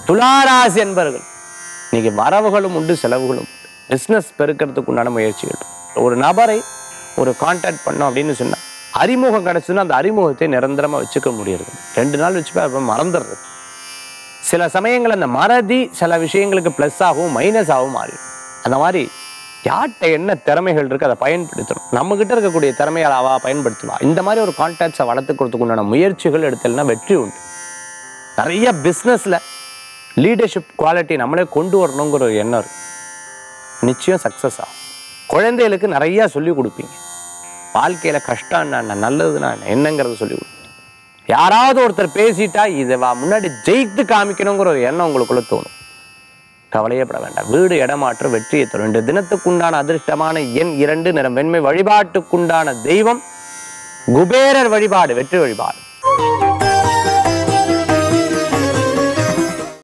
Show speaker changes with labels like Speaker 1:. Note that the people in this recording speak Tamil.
Speaker 1: துளாராசி என்பர்கள் இன்னைக்கு வரவுகளும் உண்டு செலவுகளும் உண்டு பிஸ்னஸ் பெருக்கிறதுக்கு உண்டான முயற்சிகள் ஒரு நபரை ஒரு கான்டாக்ட் பண்ணோம் அப்படின்னு சொன்னா அறிமுகம் கிடைச்சதுன்னா அந்த அறிமுகத்தை நிரந்தரமா வச்சுக்க முடியறது ரெண்டு நாள் வச்சுப்பா அப்புறம் மறந்துடுறது சில சமயங்கள் அந்த மறதி சில விஷயங்களுக்கு ப்ளஸ் ஆகவும் மைனஸ் ஆகவும் மாறிடும் அந்த மாதிரி யார்கிட்ட என்ன திறமைகள் இருக்கு அதை பயன்படுத்தணும் நம்ம கிட்ட இருக்கக்கூடிய திறமையை அவா பயன்படுத்துவா இந்த மாதிரி ஒரு கான்டாக்ட்ஸை வளர்த்துக்கிறதுக்கு உண்டான முயற்சிகள் எடுத்தல்னா வெற்றி உண்டு நிறைய பிஸ்னஸில் லீடர்ஷிப் குவாலிட்டி நம்மளே கொண்டு வரணுங்கிற ஒரு எண்ணம் இருக்கு நிச்சயம் சக்ஸஸ் ஆகும் குழந்தைகளுக்கு நிறைய சொல்லி கொடுப்பீங்க வாழ்க்கையில கஷ்டம்னா என்ன நல்லதுன்னா என்ன என்னங்கிறத சொல்லி கொடுப்பீங்க யாராவது ஒருத்தர் பேசிட்டா இதை வா முன்னாடி ஜெயித்து காமிக்கணுங்கிற ஒரு எண்ணம் உங்களுக்குள்ள தோணும் கவலையப்பட வேண்டாம் வீடு இடமாற்றம் வெற்றியை தரும் இந்த தினத்துக்குண்டான அதிர்ஷ்டமான எண் இரண்டு நிறம் வெண்மை வழிபாட்டுக்குண்டான தெய்வம் குபேரர் வழிபாடு வெற்றி வழிபாடு